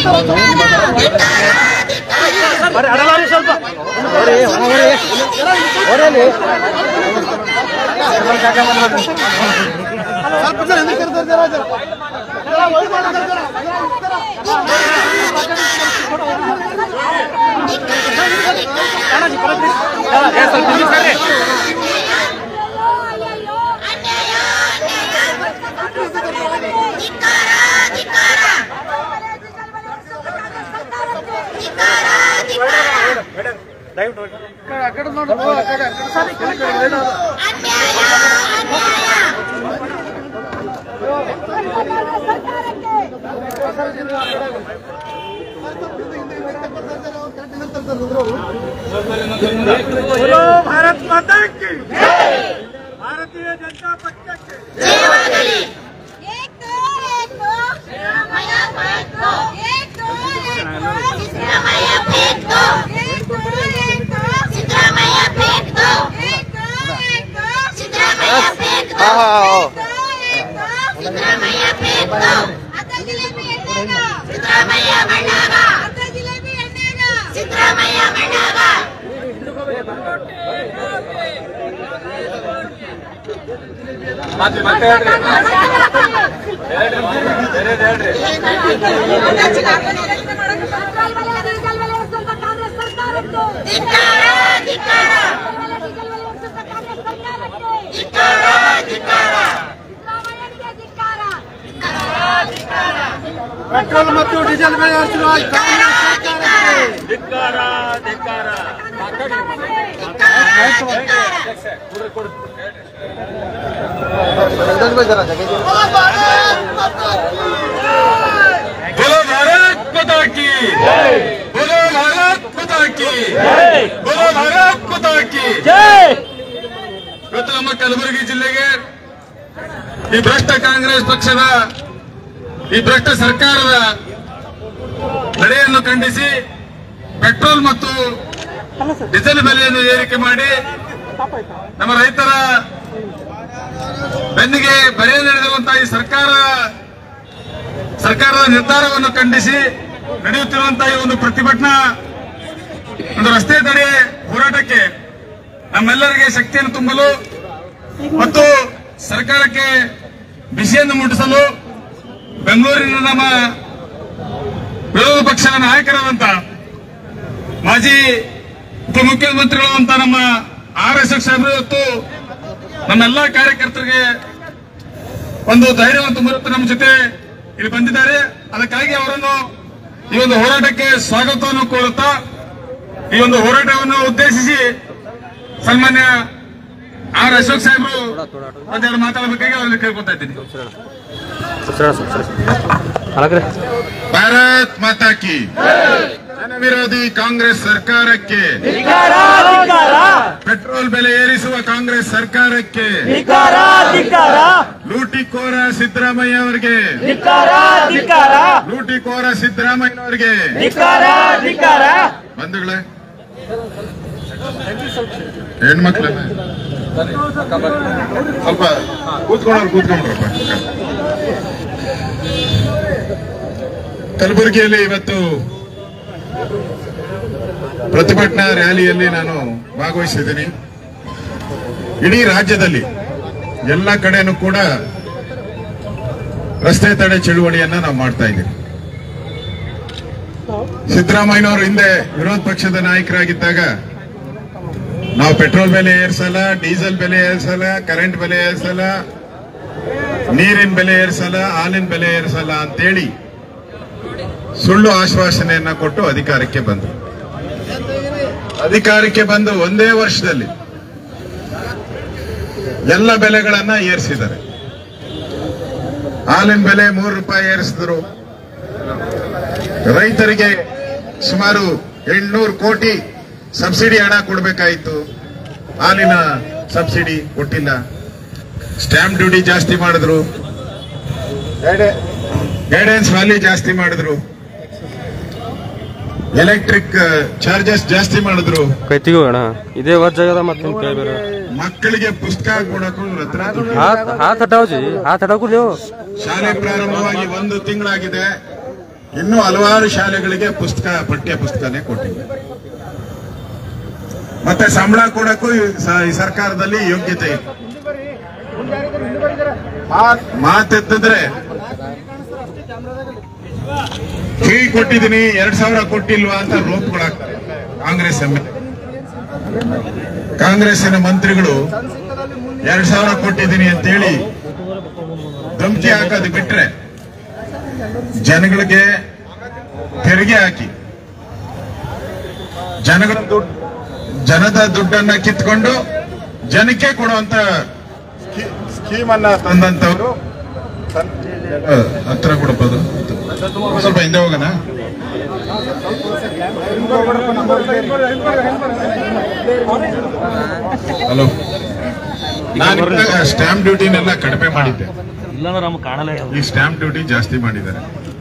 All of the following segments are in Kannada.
ಬರ್ರಿ ಅಡಲಾರಿ ಸ್ವಲ್ಪ बोलो भारत माता की भारतीय जनता पक्ष की एक दो एक दो सिद्धरामैया फेंक दो एक दो एक दो सिद्धरामैया फेंक दो एक दो एक दो सिद्धरामैया फेंक दो एक दो एक दो सिद्धरामैया फेंक दो एक दो एक दो सिद्धरामैया फेंक दो आता जिलेबी ಎಣ್ಣೆಗ ಸಿದ್ದರಾಮಯ್ಯ ಮಣ್ಣಾಗ ಅತ್ತ ಜಿಲೇಬಿ ಎಣ್ಣೆಗ ಸಿದ್ದರಾಮಯ್ಯ ಮಣ್ಣಾಗ ಧಿಕ್ಕಾರ ಧಿಕ್ಕಾರ ಪೆಟ್ರೋಲ್ ಮತ್ತು ಡೀಸೆಲ್ ಬೆಲೆ ಏರಿಸಿರುವ ಕಾಂಗ್ರೆಸ್ ಸರ್ಕಾರಕ್ಕೆ ಧಿಕ್ಕಾರ ಧಿಕ್ಕಾರ बोलो भारत माता की बोलो भारत माता की बोलो भारत माता की ಇವತ್ತು ನಮ್ಮ ಕಲಬುರಗಿ ಜಿಲ್ಲೆಗೆ ಈ ಭ್ರಷ್ಟ ಕಾಂಗ್ರೆಸ್ ಪಕ್ಷದ ಈ ಭ್ರಷ್ಟ ಸರ್ಕಾರದ ನಡೆಯನ್ನು ಖಂಡಿಸಿ ಪೆಟ್ರೋಲ್ ಮತ್ತು ಡೀಸೆಲ್ ಬೆಲೆಯನ್ನು ಏರಿಕೆ ಮಾಡಿ ನಮ್ಮ ರೈತರ ಬೆನ್ನಿಗೆ ಬರೆ ನಡೆದಿರುವಂತಹ ಈ ಸರ್ಕಾರ ಸರ್ಕಾರದ ನಿರ್ಧಾರವನ್ನು ಖಂಡಿಸಿ ನಡೆಯುತ್ತಿರುವಂತಹ ಈ ಒಂದು ಪ್ರತಿಭಟನಾ ಒಂದು ರಸ್ತೆ ತಡೆ ಹೋರಾಟಕ್ಕೆ ನಮ್ಮೆಲ್ಲರಿಗೆ ಶಕ್ತಿಯನ್ನು ತುಂಬಲು ಮತ್ತು ಸರ್ಕಾರಕ್ಕೆ ಬಿಸಿಯನ್ನು ಮುಟ್ಟಿಸಲು ಬೆಂಗಳೂರಿನ ನಮ್ಮ ವಿರೋಧ ಪಕ್ಷದ ನಾಯಕರಾದಂತ ಮಾಜಿ ಉಪಮುಖ್ಯಮಂತ್ರಿಗಳಾದಂತ ನಮ್ಮ ಆರ್ ಎಸ್ ಎಸ್ ಸಾಹೇಬರು ಇವತ್ತು ನಮ್ಮೆಲ್ಲ ಕಾರ್ಯಕರ್ತರಿಗೆ ಒಂದು ಧೈರ್ಯವನ್ನು ತುಂಬುತ್ತೆ ನಮ್ಮ ಜೊತೆ ಇಲ್ಲಿ ಬಂದಿದ್ದಾರೆ ಅದಕ್ಕಾಗಿ ಅವರನ್ನು ಈ ಒಂದು ಹೋರಾಟಕ್ಕೆ ಸ್ವಾಗತವನ್ನು ಕೋರುತ್ತಾ ಈ ಒಂದು ಹೋರಾಟವನ್ನು ಉದ್ದೇಶಿಸಿ ಸನ್ಮಾನ್ಯ ಆರ್ ಅಶೋಕ್ ಸಾಹೇಬರು ಒಂದೆರಡು ಮಾತಾಡಬೇಕಾಗಿ ಅವರಲ್ಲಿ ಕೇಳ್ಕೊತಾ ಇದ್ದೀನಿ ಭಾರತ್ ಮಾತಾ ಕಿ ಜನ ವಿರೋಧಿ ಕಾಂಗ್ರೆಸ್ ಸರ್ಕಾರಕ್ಕೆ ಪೆಟ್ರೋಲ್ ಬೆಲೆ ಏರಿಸುವ ಕಾಂಗ್ರೆಸ್ ಸರ್ಕಾರಕ್ಕೆ ಲೂಟಿಕೋರ ಸಿದ್ದರಾಮಯ್ಯ ಅವರಿಗೆ ಲೂಟಿಕೋರ ಸಿದ್ದರಾಮಯ್ಯ ಅವರಿಗೆ ಬಂಧುಗಳೇ ಹೆಣ್ಮಕ್ಳ ಸ್ವಲ್ಪ ಕೂತ್ಕೊಂಡ್ರು ಕೂತ್ಕೊಂಡ್ರಪ್ಪ ಕಲಬುರಗಿಯಲ್ಲಿ ಇವತ್ತು ಪ್ರತಿಭಟನಾ ರ್ಯಾಲಿಯಲ್ಲಿ ನಾನು ಭಾಗವಹಿಸಿದ್ದೀನಿ ಇಡೀ ರಾಜ್ಯದಲ್ಲಿ ಎಲ್ಲ ಕಡೆನೂ ಕೂಡ ರಸ್ತೆ ತಡೆ ಚಳುವಳಿಯನ್ನ ನಾವು ಮಾಡ್ತಾ ಇದ್ದೀವಿ ಸಿದ್ದರಾಮಯ್ಯನವರು ಹಿಂದೆ ವಿರೋಧ ಪಕ್ಷದ ನಾಯಕರಾಗಿದ್ದಾಗ ನಾವು ಪೆಟ್ರೋಲ್ ಬೆಲೆ ಏರ್ಸಲ್ಲ ಡೀಸೆಲ್ ಬೆಲೆ ಏರ್ಸಲ್ಲ ಕರೆಂಟ್ ಬೆಲೆ ಏರ್ಸಲ್ಲ ನೀರಿನ ಬೆಲೆ ಏರ್ಸಲ್ಲ ಹಾಲಿನ ಬೆಲೆ ಏರ್ಸಲ್ಲ ಅಂತೇಳಿ ಸುಳ್ಳು ಆಶ್ವಾಸನೆಯನ್ನ ಕೊಟ್ಟು ಅಧಿಕಾರಕ್ಕೆ ಬಂದರು ಅಧಿಕಾರಕ್ಕೆ ಬಂದು ಒಂದೇ ವರ್ಷದಲ್ಲಿ ಎಲ್ಲ ಬೆಲೆಗಳನ್ನ ಏರಿಸಿದ್ದಾರೆ ಹಾಲಿನ ಬೆಲೆ ಮೂರು ರೂಪಾಯಿ ಏರಿಸಿದ್ರು ರೈತರಿಗೆ ಸುಮಾರು ಎಂಟ್ನೂರು ಕೋಟಿ ಸಬ್ಸಿಡಿ ಹಣ ಕೊಡಬೇಕಾಯಿತು ಹಾಲಿನ ಸಬ್ಸಿಡಿ ಕೊಟ್ಟಿಲ್ಲ ಸ್ಟ್ಯಾಂಪ್ ಡ್ಯೂಟಿ ಜಾಸ್ತಿ ಮಾಡಿದ್ರು ಗೈಡೆನ್ಸ್ ವ್ಯಾಲ್ಯೂ ಜಾಸ್ತಿ ಮಾಡಿದ್ರು ಎಲೆಕ್ಟ್ರಿಕ್ ಚಾರ್ಜಸ್ ಜಾಸ್ತಿ ಮಾಡಿದ್ರು ಕೈತಿಗೂ ಅಣ್ಣ ಇದೇ ವರ್ಷ ಜಗದ ಮತ್ತೆ ಕೈ ಬೇರೆ ಮಕ್ಕಳಿಗೆ ಪುಸ್ತಕ ಕೊಡಕ್ಕೂ ಇವ್ರ ಹತ್ರ ದುಡ್ಡು ಇಲ್ಲ. ಹಾತ್ ಹಾತ್ ಹಟಾವ್ ಜಿ ಹಾತ್ ಹಟಾವ್ ಕುಡ್ಲೇವು ಶಾಲೆ ಪ್ರಾರಂಭವಾಗಿ ಒಂದು ತಿಂಗಳಾಗಿದೆ ಇನ್ನು ಹಲವಾರು ಶಾಲೆಗಳಿಗೆ ಪುಸ್ತಕ ಪಠ್ಯ ಪುಸ್ತಕನೇ ಕೊಟ್ಟಿಲ್ಲ ಮತ್ತೆ ಸಂಬಳ ಕೊಡಕ್ಕೂ ಈ ಸ- ಈ ಸರ್ಕಾರದಲ್ಲಿ ಯೋಗ್ಯತೆ ಇಲ್ಲ ಮಾತ್- ಮಾತೆತ್ತಿದ್ರೆ ಫ್ರೀ ಕೊಟ್ಟಿದ್ದೀನಿ ಎರಡ್ ಸಾವಿರ ಕೊಟ್ಟಿಲ್ವಾ ಅಂತ ರೋಪ್ಗಳಾಗ್ತಾರೆ ಕಾಂಗ್ರೆಸ್ ಎಂ ಕಾಂಗ್ರೆಸ್ಸಿನ ಮಂತ್ರಿಗಳು ಎರಡ್ ಸಾವಿರ ಕೊಟ್ಟಿದ್ದೀನಿ ಅಂತೇಳಿ ಧಮಕಿ ಹಾಕೋದು ಬಿಟ್ರೆ ಜನಗಳಿಗೆ ತೆರಿಗೆ ಹಾಕಿ ಜನಗಳ ದುಡ್ಡು ಜನದ ದುಡ್ಡನ್ನ ಕಿತ್ಕೊಂಡು ಜನಕ್ಕೆ ಕೊಡುವಂತ ಸ್ಕೀಮ್ ಅನ್ನ ತಂದಂತವ್ರು ಆ, ಹತ್ರ ಕೊಡಬಹುದು ಸ್ವಲ್ಪ ಹಿಂದೆ ಹೋಗೋಣ ಹಲೋ ನಾನು ಸ್ಟಾಂಪ್ ಡ್ಯೂಟಿನೆಲ್ಲ ಕಡಿಮೆ ಮಾಡಿದ್ದೆ ಇಲ್ಲಾಂದ್ರೆ ನಮ್ಗೆ ಕಾಣಲೇ ಈ ಸ್ಟಾಂಪ್ ಡ್ಯೂಟಿ ಜಾಸ್ತಿ ಮಾಡಿದ್ದಾರೆ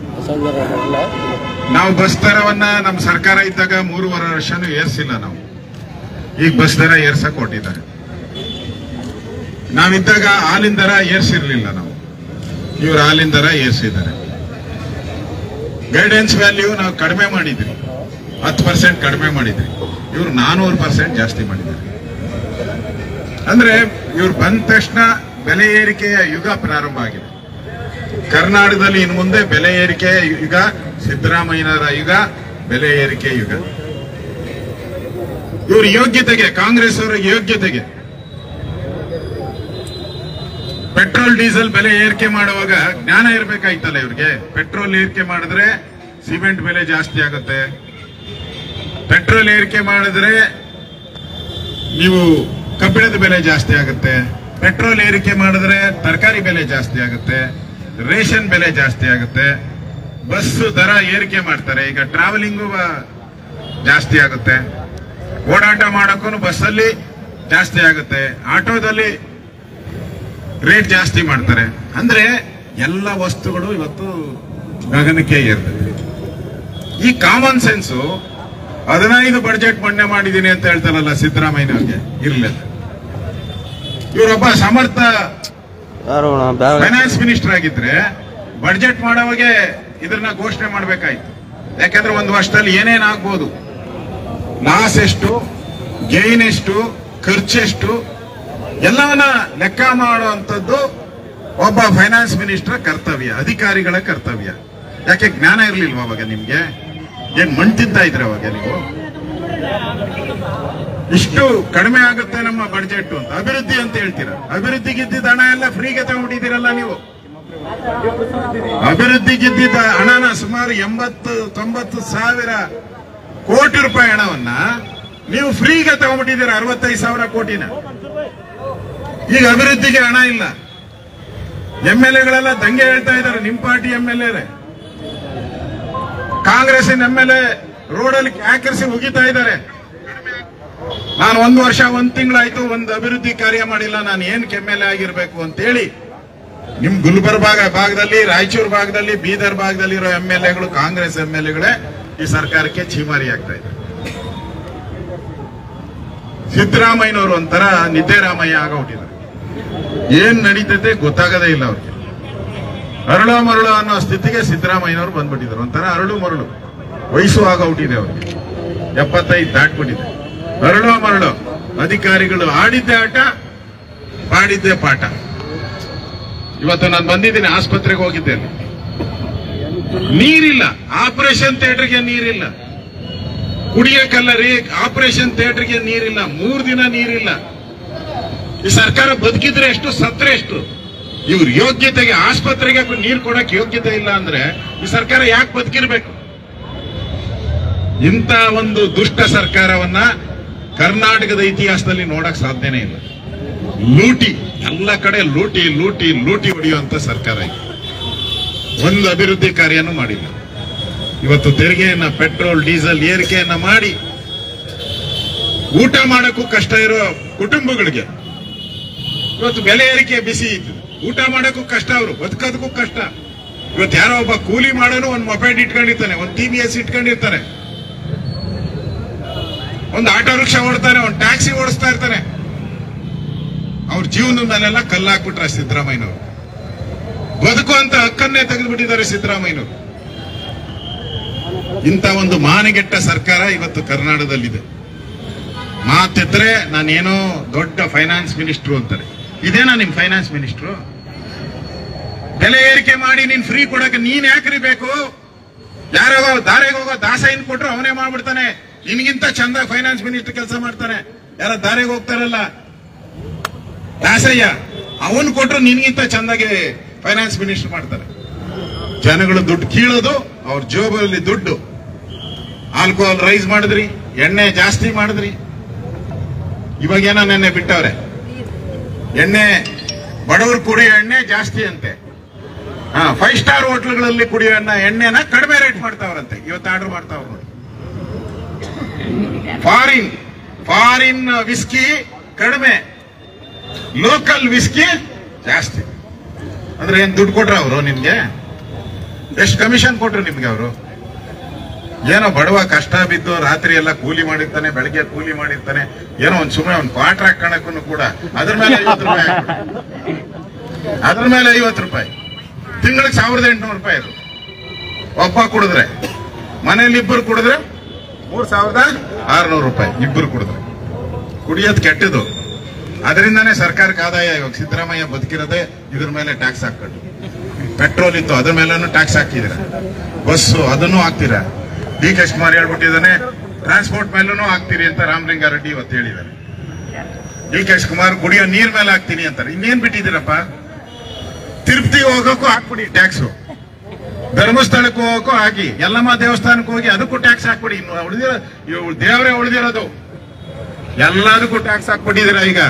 ನಾವು ಬಸ್ ದರವನ್ನ ನಮ್ಮ ಸರ್ಕಾರ ಇದ್ದಾಗ ಮೂರುವರೆ ವರ್ಷನೂ ಏರ್ಸಿಲ್ಲ ನಾವು ಈಗ ಬಸ್ ದರ ಏರ್ಸಕ್ ಕೊಟ್ಟಿದ್ದಾರೆ ನಾವಿದ್ದಾಗ ಹಾಲಿನ ದರ ಏರ್ಸಿರ್ಲಿಲ್ಲ ನಾವು ಇವ್ರು ಹಾಲಿನ ದರ ಏರ್ಸಿದ್ದಾರೆ ಗೈಡೆನ್ಸ್ ವ್ಯಾಲ್ಯೂ ನಾವು ಕಡಿಮೆ ಮಾಡಿದ್ರಿ ಹತ್ತು ಪರ್ಸೆಂಟ್ ಕಡಿಮೆ ಮಾಡಿದ್ರಿ ಇವ್ರು ನಾನೂರು ಪರ್ಸೆಂಟ್ ಜಾಸ್ತಿ ಮಾಡಿದ್ದಾರೆ ಅಂದ್ರೆ ಇವ್ರು ಬಂದ ತಕ್ಷಣ ಬೆಲೆ ಏರಿಕೆಯ ಯುಗ ಪ್ರಾರಂಭ ಆಗಿದೆ ಕರ್ನಾಟಕದಲ್ಲಿ ಇನ್ನು ಮುಂದೆ ಬೆಲೆ ಏರಿಕೆ ಯುಗ ಸಿದ್ದರಾಮಯ್ಯನವರ ಯುಗ ಬೆಲೆ ಏರಿಕೆ ಯುಗ ಇವ್ರ ಯೋಗ್ಯತೆಗೆ ಕಾಂಗ್ರೆಸ್ ಅವರ ಯೋಗ್ಯತೆಗೆ ಪೆಟ್ರೋಲ್ ಡೀಸೆಲ್ ಬೆಲೆ ಏರಿಕೆ ಮಾಡುವಾಗ ಜ್ಞಾನ ಇರಬೇಕಾಯ್ತಲ್ಲ ಇವ್ರಿಗೆ ಪೆಟ್ರೋಲ್ ಏರಿಕೆ ಮಾಡಿದ್ರೆ ಸಿಮೆಂಟ್ ಬೆಲೆ ಜಾಸ್ತಿ ಆಗುತ್ತೆ ಪೆಟ್ರೋಲ್ ಏರಿಕೆ ಮಾಡಿದ್ರೆ ನೀವು ಕಬ್ಬಿಣದ ಬೆಲೆ ಜಾಸ್ತಿ ಆಗುತ್ತೆ ಪೆಟ್ರೋಲ್ ಏರಿಕೆ ಮಾಡಿದ್ರೆ ತರಕಾರಿ ಬೆಲೆ ಜಾಸ್ತಿ ಆಗುತ್ತೆ ರೇಷನ್ ಬೆಲೆ ಜಾಸ್ತಿ ಆಗುತ್ತೆ ಬಸ್ ದರ ಏರಿಕೆ ಮಾಡ್ತಾರೆ ಈಗ ಟ್ರಾವೆಲಿಂಗು ಜಾಸ್ತಿ ಆಗುತ್ತೆ ಓಡಾಟ ಮಾಡೋಕ್ಕೂ ಬಸ್ಸಲ್ಲಿ ಜಾಸ್ತಿ ಆಗುತ್ತೆ ಆಟೋದಲ್ಲಿ ರೇಟ್ ಜಾಸ್ತಿ ಮಾಡ್ತಾರೆ ಅಂದ್ರೆ ಎಲ್ಲ ವಸ್ತುಗಳು ಇವತ್ತು ಗಗನಕ್ಕೆ ಏರ್ತದೆ ಈ ಕಾಮನ್ ಸೆನ್ಸು ಹದಿನೈದು ಬಡ್ಜೆಟ್ ಮಂಡನೆ ಮಾಡಿದ್ದೀನಿ ಅಂತ ಹೇಳ್ತಾರಲ್ಲ ಸಿದ್ದರಾಮಯ್ಯನವ್ರಿಗೆ ಇರ್ಲಿಲ್ಲ ಇವರೊಬ್ಬ ಸಮರ್ಥ ಯಾರು ಅಣ್ಣ ಬ್ಯಾಗ್ ಫೈನಾನ್ಸ್ ಮಿನಿಸ್ಟರ್ ಆಗಿದ್ರೆ ಬಡ್ಜೆಟ್ ಮಾಡೋವಾಗೆ ಇದನ್ನ ಘೋಷಣೆ ಮಾಡಬೇಕಾಯ್ತು ಯಾಕಂದ್ರೆ ಒಂದು ವರ್ಷದಲ್ಲಿ ಏನೇನ್ ಆಗ್ಬೋದು ಲಾಸ್ ಎಷ್ಟು ಗೈನ್ ಎಷ್ಟು ಖರ್ಚೆಷ್ಟು ಎಲ್ಲವನ್ನ ಲೆಕ್ಕ ಮಾಡುವಂಥದ್ದು ಒಬ್ಬ ಫೈನಾನ್ಸ್ ಮಿನಿಸ್ಟರ್ ಕರ್ತವ್ಯ ಅಧಿಕಾರಿಗಳ ಕರ್ತವ್ಯ ಯಾಕೆ ಜ್ಞಾನ ಇರ್ಲಿಲ್ವಾ ಅವಾಗ ನಿಮ್ಗೆ ಏನ್ ಮಣ್ ತಿಂತಾ ಇದ್ರೆ ಅವಾಗ ನೀವು ಇಷ್ಟು ಕಡಿಮೆ ಆಗುತ್ತೆ ನಮ್ಮ ಬಡ್ಜೆಟ್ ಅಂತ ಅಭಿವೃದ್ಧಿ ಅಂತ ಹೇಳ್ತೀರಾ ಅಭಿವೃದ್ಧಿಗಿದ್ದಿದ್ದ ಹಣ ಎಲ್ಲ ಫ್ರೀಗೆ ತಗೊಂಡಿದ್ದೀರಲ್ಲ ನೀವು ಅಭಿವೃದ್ಧಿಗಿದ್ದಿದ್ದ ಹಣನ ಸುಮಾರು ಎಂಬತ್ತು ತೊಂಬತ್ತು ಸಾವಿರ ಕೋಟಿ ರೂಪಾಯಿ ಹಣವನ್ನ ನೀವು ಫ್ರೀಗೆ ತಗೊಂಡ್ಬಿಟ್ಟಿದ್ದೀರ ಅರವತ್ತೈದು ಸಾವಿರ ಕೋಟಿನ ಈಗ ಅಭಿವೃದ್ಧಿಗೆ ಹಣ ಇಲ್ಲ ಎಂ ಎಲ್ ಎಗಳೆಲ್ಲ ದಂಗೆ ಹೇಳ್ತಾ ಇದ್ದಾರೆ ನಿಮ್ ಪಾರ್ಟಿ ಎಂ ಎಲ್ ಎ ಕಾಂಗ್ರೆಸ್ಸಿನ ಎಂ ಎಲ್ ಎ ರೋಡಲ್ಲಿ ಕ್ಯಾಕರಿಸಿ ಮುಗಿತಾ ಇದ್ದಾರೆ ನಾನು ಒಂದು ವರ್ಷ ಒಂದ್ ತಿಂಗಳಾಯ್ತು ಒಂದು ಅಭಿವೃದ್ಧಿ ಕಾರ್ಯ ಮಾಡಿಲ್ಲ ನಾನು ಏನ್ ಎಂ ಎಲ್ ಎ ಆಗಿರ್ಬೇಕು ಅಂತೇಳಿ ನಿಮ್ ಗುಲ್ಬರ್ಗ ಭಾಗದಲ್ಲಿ ರಾಯಚೂರು ಭಾಗದಲ್ಲಿ ಬೀದರ್ ಭಾಗದಲ್ಲಿ ಇರೋ ಎಂ ಎಲ್ ಎಗಳು ಕಾಂಗ್ರೆಸ್ ಎಂ ಎಲ್ ಎಗಳೇ ಈ ಸರ್ಕಾರಕ್ಕೆ ಚೀಮಾರಿ ಆಗ್ತಾ ಇದೆ ಸಿದ್ದರಾಮಯ್ಯನವರು ಒಂಥರ ನಿದ್ದೆರಾಮಯ್ಯ ಆಗೋಗ್ಬಿಟ್ಟಿದ್ದಾರೆ ಏನ್ ನಡೀತೈತೆ ಗೊತ್ತಾಗದೇ ಇಲ್ಲ ಅವ್ರಿಗೆ ಅರಳೋ ಮರಳೋ ಅನ್ನೋ ಸ್ಥಿತಿಗೆ ಸಿದ್ದರಾಮಯ್ಯನವರು ಬಂದ್ಬಿಟ್ಟಿದ್ದಾರೆ ಒಂಥರ ಅರಳು ಮರಳು ವಯಸ್ಸು ಆಗೋಗ್ಬಿಟ್ಟಿದೆ ಅವ್ರಿಗೆ ಎಪ್ಪತ್ತೈದು ದಾಟ್ಬಿಟ್ಟಿದೆ ಅರಳೋ ಮರಳೋ ಅಧಿಕಾರಿಗಳು ಆಡಿದ್ದೆ ಆಟ ಪಾಡಿದ್ದೆ ಪಾಠ ಇವತ್ತು ನಾನು ಬಂದಿದ್ದೀನಿ ಆಸ್ಪತ್ರೆಗೆ ಹೋಗಿದ್ದೆ ಅಲ್ಲಿ. ನೀರಿಲ್ಲ ಆಪರೇಷನ್ ಥಿಯೇಟರ್ಗೆ ನೀರಿಲ್ಲ ಕುಡಿಯಕ್ಕಲ್ಲ ರೀ ಆಪರೇಷನ್ ಥಿಯೇಟರ್ಗೆ ನೀರಿಲ್ಲ ಮೂರ್ ದಿನ ನೀರಿಲ್ಲ ಈ ಸರ್ಕಾರ ಬದುಕಿದ್ರೆ ಎಷ್ಟು ಸತ್ರೆ ಎಷ್ಟು ಇವ್ರ ಯೋಗ್ಯತೆಗೆ ಆಸ್ಪತ್ರೆಗೆ ನೀರು ಕೊಡಕ್ ಯೋಗ್ಯತೆ ಇಲ್ಲ ಅಂದ್ರೆ ಈ ಸರ್ಕಾರ ಯಾಕೆ ಬದುಕಿರ್ಬೇಕು ಇಂಥ ಒಂದು ದುಷ್ಟ ಸರ್ಕಾರವನ್ನ ಕರ್ನಾಟಕದ ಇತಿಹಾಸದಲ್ಲಿ ನೋಡಕ್ ಸಾಧ್ಯನೇ ಇಲ್ಲ ಲೂಟಿ ಎಲ್ಲ ಕಡೆ ಲೂಟಿ ಲೂಟಿ ಲೂಟಿ ಹೊಡೆಯುವಂತ ಸರ್ಕಾರ ಇದು ಒಂದು ಅಭಿವೃದ್ಧಿ ಕಾರ್ಯನೂ ಮಾಡಿಲ್ಲ ಇವತ್ತು ತೆರಿಗೆಯನ್ನ ಪೆಟ್ರೋಲ್ ಡೀಸೆಲ್ ಏರಿಕೆಯನ್ನ ಮಾಡಿ ಊಟ ಮಾಡಕ್ಕೂ ಕಷ್ಟ ಇರೋ ಕುಟುಂಬಗಳಿಗೆ ಇವತ್ತು ಬೆಲೆ ಏರಿಕೆ ಬಿಸಿ ಇತ್ತು ಊಟ ಮಾಡಕ್ಕೂ ಕಷ್ಟ ಅವರು ಬದುಕೋದಕ್ಕೂ ಕಷ್ಟ ಇವತ್ತು ಯಾರೋ ಒಬ್ಬ ಕೂಲಿ ಮಾಡೋನು ಒಂದು ಮೊಬೈಲ್ ಇಟ್ಕೊಂಡಿರ್ತಾನೆ ಒಂದು ಟಿ ವಿ ಎಸ್ ಇಟ್ಕೊಂಡಿರ್ತಾನೆ ಒಂದು ಆಟೋ ರಿಕ್ಷಾ ಓಡ್ತಾನೆ ಒಂದು ಟ್ಯಾಕ್ಸಿ ಓಡಿಸ್ತಾ ಇರ್ತಾನೆ ಅವ್ರ ಜೀವನದ ಮೇಲೆಲ್ಲ ಕಲ್ಲಾಕ್ಬಿಟ್ರ ಸಿದ್ದರಾಮಯ್ಯನವರು ಬದುಕು ಅಂತ ಹಕ್ಕನ್ನೇ ತೆಗೆದುಬಿಟ್ಟಿದ್ದಾರೆ ಸಿದ್ದರಾಮಯ್ಯನವರು ಇಂಥ ಒಂದು ಮಾನಗೆಟ್ಟ ಸರ್ಕಾರ ಇವತ್ತು ಕರ್ನಾಟಕದಲ್ಲಿದೆ ಮಾತಿದ್ರೆ ನಾನೇನೋ ದೊಡ್ಡ ಫೈನಾನ್ಸ್ ಮಿನಿಸ್ಟ್ರು ಅಂತಾರೆ ಇದೇನಾ ನಿಮ್ ಫೈನಾನ್ಸ್ ಮಿನಿಸ್ಟ್ರು ಬೆಲೆ ಏರಿಕೆ ಮಾಡಿ ನೀನ್ ಫ್ರೀ ಕೊಡಕ್ಕೆ ನೀನ್ ಯಾಕ್ರಿ ಬೇಕು ಯಾರೋ ದಾರಿಗೆ ಹೋಗೋ ದಾಸೈನ್ ಕೊಟ್ರು ಅವನೇ ಮಾಡ್ಬಿಡ್ತಾನೆ ನಿನ್ಗಿಂತ ಚಂದ ಫೈನಾನ್ಸ್ ಮಿನಿಸ್ಟರ್ ಕೆಲಸ ಮಾಡ್ತಾನೆ ಯಾರ ದಾರಿಗೆ ಹೋಗ್ತಾರಲ್ಲ ದಾಸಯ್ಯ ಅವನ್ ಕೊಟ್ರು ನಿನ್ಗಿಂತ ಚಂದಾಗಿ ಫೈನಾನ್ಸ್ ಮಿನಿಸ್ಟರ್ ಮಾಡ್ತಾರೆ ಜನಗಳು ದುಡ್ಡು ಕೀಳೋದು ಅವ್ರ ಜೋಬಲ್ಲಿ ದುಡ್ಡು ಆಲ್ಕೋಹಾಲ್ ರೈಸ್ ಮಾಡಿದ್ರಿ ಎಣ್ಣೆ ಜಾಸ್ತಿ ಮಾಡಿದ್ರಿ ಇವಾಗೇನೋ ನೆನ್ನೆ ಬಿಟ್ಟವ್ರೆ ಎಣ್ಣೆ ಬಡವರು ಕುಡಿಯೋ ಎಣ್ಣೆ ಜಾಸ್ತಿ ಅಂತೆ ಹಾ ಫೈವ್ ಸ್ಟಾರ್ ಹೋಟ್ಲ್ಗಳಲ್ಲಿ ಕುಡಿಯೋ ಎಣ್ಣೆ ಎಣ್ಣೆನ ಕಡಿಮೆ ರೇಟ್ ಮಾಡ್ತಾವ್ರಂತೆ ಇವತ್ತು ಆರ್ಡರ್ ಮಾಡ್ತಾವ್ರ ನೋಡಿ ಫಾರಿನ್ ಫಾರಿನ್ ವಿಸ್ಕಿ ಕಡಿಮೆ ಲೋಕಲ್ ವಿಸ್ಕಿ ಜಾಸ್ತಿ ಅಂದ್ರೆ ಏನ್ ದುಡ್ಡು ಕೊಟ್ರ ಅವರು ನಿಮ್ಗೆ ಎಷ್ಟು ಕಮಿಷನ್ ಕೊಟ್ರು ನಿಮ್ಗೆ ಅವರು ಏನೋ ಬಡವ ಕಷ್ಟ ಬಿದ್ದು ರಾತ್ರಿ ಎಲ್ಲ ಕೂಲಿ ಮಾಡಿರ್ತಾನೆ ಬೆಳಗ್ಗೆ ಕೂಲಿ ಮಾಡಿರ್ತಾನೆ ಏನೋ ಒಂದ್ ಸುಮ್ಮನೆ ಒಂದ್ ಕ್ವಾರ್ಟರ್ ಹಾಕೋಣಕ್ಕೂ ಕೂಡ ಅದ್ರ ಮೇಲೆ ಐವತ್ತು ರೂಪಾಯಿ ಹಾಕ್ಬಿಡು. ಅದ್ರ ಮೇಲೆ ಐವತ್ತು ರೂಪಾಯಿ ತಿಂಗಳಿಗೆ ಸಾವಿರದ ಎಂಟುನೂರು ರೂಪಾಯಿ ಅದು ಒಬ್ಬ ಕುಡಿದ್ರೆ ಮನೇಲಿ ಇಬ್ಬರು ಕುಡಿದ್ರೆ ಮೂರ್ ಸಾವಿರದ ಆರ್ನೂರು ರೂಪಾಯಿ ಇಬ್ಬರು ಕುಡಿದ್ರೆ ಕುಡಿಯೋದು ಕೆಟ್ಟದು ಅದರಿಂದಾನೇ ಸರ್ಕಾರಕ್ಕೆ ಆದಾಯ ಇವಾಗ ಸಿದ್ದರಾಮಯ್ಯ ಬದುಕಿರೋದೇ ಇದ್ರ ಮೇಲೆ ಟ್ಯಾಕ್ಸ್ ಹಾಕೊಂಡು ಪೆಟ್ರೋಲ್ ಇತ್ತು ಅದ್ರ ಮೇಲೂ ಟ್ಯಾಕ್ಸ್ ಹಾಕಿದಿರ ಬಸ್ಸು ಅದನ್ನು ಹಾಕ್ತೀರಾ ಡಿ ಕೆ ಕುಮಾರ್ ಹೇಳ್ಬಿಟ್ಟಿದ್ದಾನೆ ಟ್ರಾನ್ಸ್ಪೋರ್ಟ್ ಮೇಲೂ ಹಾಕ್ತೀರಿ ಅಂತ ರಾಮಲಿಂಗಾರೆಡ್ಡಿ ಇವತ್ತು ಹೇಳಿದ್ದಾರೆ ಡಿ ಕೆ ಕುಮಾರ್ ಕುಡಿಯೋ ನೀರ್ ಮೇಲೆ ಹಾಕ್ತೀನಿ ಅಂತಾರೆ ಇನ್ನೇನ್ ಬಿಟ್ಟಿದ್ದೀರಪ್ಪ ತಿರುಪತಿ ಹೋಗೋಕ್ಕೂ ಹಾಕ್ಬಿಡಿ ಟ್ಯಾಕ್ಸು ಧರ್ಮಸ್ಥಳಕ್ಕೂ ಹೋಗೋಕ್ಕೂ ಹಾಕಿ ಯಲ್ಲಮ್ಮ ದೇವಸ್ಥಾನಕ್ಕೆ ಹೋಗಿ ಅದಕ್ಕೂ ಟ್ಯಾಕ್ಸ್ ಹಾಕ್ಬಿಡಿ ಇನ್ನು ಉಳಿದಿರೋ ಇವು ದೇವರೇ ಉಳಿದಿರೋದು ಎಲ್ಲದಕ್ಕೂ ಟ್ಯಾಕ್ಸ್ ಹಾಕ್ಬಿಟ್ಟಿದ್ದೀರ ಈಗ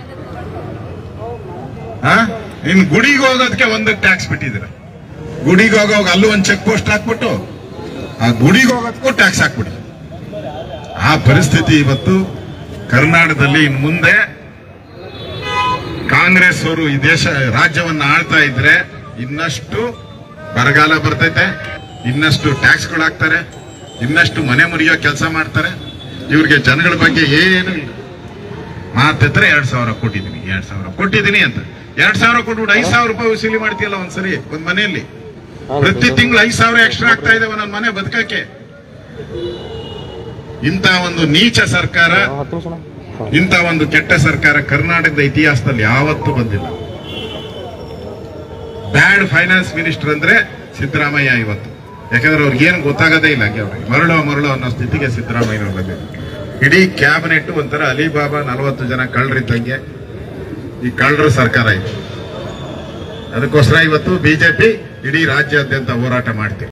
ಹಾ ಇನ್ ಗುಡಿಗೆ ಹೋಗೋದಕ್ಕೆ ಒಂದಕ್ಕೆ ಟ್ಯಾಕ್ಸ್ ಬಿಟ್ಟಿದ್ದೀರ ಗುಡಿಗೆ ಹೋಗೋವಾಗ ಅಲ್ಲೂ ಒಂದು ಚೆಕ್ ಪೋಸ್ಟ್ ಹಾಕ್ಬಿಟ್ಟು ಆ ಗುಡಿಗೆ ಹೋಗೋದಕ್ಕೂ ಟ್ಯಾಕ್ಸ್ ಹಾಕ್ಬಿಡಿ ಆ ಪರಿಸ್ಥಿತಿ ಇವತ್ತು ಕರ್ನಾಟಕದಲ್ಲಿ ಇನ್ ಮುಂದೆ ಕಾಂಗ್ರೆಸ್ ಅವರು ಈ ದೇಶ ರಾಜ್ಯವನ್ನ ಆಳ್ತಾ ಇದ್ರೆ ಇನ್ನಷ್ಟು ಬರಗಾಲ ಬರ್ತೈತೆ ಇನ್ನಷ್ಟು ಟ್ಯಾಕ್ಸ್ಗಳು ಹಾಕ್ತಾರೆ ಇನ್ನಷ್ಟು ಮನೆ ಮುರಿಯೋ ಕೆಲಸ ಮಾಡ್ತಾರೆ ಇವ್ರಿಗೆ ಜನಗಳ ಬಗ್ಗೆ ಏನು ಇಲ್ಲ ಮಾತಿದ್ರೆ ಎರಡ್ ಸಾವಿರ ಕೊಟ್ಟಿದ್ದೀನಿ ಎರಡ್ ಸಾವಿರ ಕೊಟ್ಟಿದ್ದೀನಿ ಅಂತ ಎರಡ್ ಸಾವಿರ ಕೊಟ್ಬಿಟ್ಟು ಐದ್ ಸಾವಿರ ರೂಪಾಯಿ ವಸೂಲಿ ಮಾಡ್ತೀಯಲ್ಲ ಒಂದ್ಸರಿ ಒಂದ್ ಮನೆಯಲ್ಲಿ ಪ್ರತಿ ತಿಂಗಳು ಐದ್ ಸಾವಿರ ಎಕ್ಸ್ಟ್ರಾ ಆಗ್ತಾ ಇದೆ ಒಂದೊಂದ್ ಮನೆ ಬದುಕಕ್ಕೆ ಇಂತ ಒಂದು ನೀಚ ಸರ್ಕಾರ ಹತ್ತು ನಿಮಿಷ ಇಂಥ ಒಂದು ಕೆಟ್ಟ ಸರ್ಕಾರ ಕರ್ನಾಟಕದ ಇತಿಹಾಸದಲ್ಲಿ ಯಾವತ್ತೂ ಬಂದಿಲ್ಲ ಬ್ಯಾಡ್ ಫೈನಾನ್ಸ್ ಮಿನಿಸ್ಟರ್ ಅಂದ್ರೆ ಸಿದ್ದರಾಮಯ್ಯ ಇವತ್ತು ಯಾಕಂದ್ರೆ ಅವ್ರಿಗೆ ಏನು ಗೊತ್ತಾಗದೇ ಇಲ್ಲ ಹಂಗೆ ಅವ್ರಿಗೆ ಮರಳೋ ಮರಳೋ ಅನ್ನೋ ಸ್ಥಿತಿಗೆ ಸಿದ್ದರಾಮಯ್ಯ ಬಂದಿದೆ ಇಡೀ ಕ್ಯಾಬಿನೆಟ್ ಒಂಥರ ಅಲಿಬಾಬಾ ನಲವತ್ತು ಜನ ಕಳ್ಳರಿದ್ದಂಗೆ ಈ ಕಳ್ಳರ ಸರ್ಕಾರ ಇದೆ ಅದಕ್ಕೋಸ್ಕರ ಇವತ್ತು ಬಿಜೆಪಿ ಇಡೀ ರಾಜ್ಯಾದ್ಯಂತ ಹೋರಾಟ ಮಾಡ್ತೀವಿ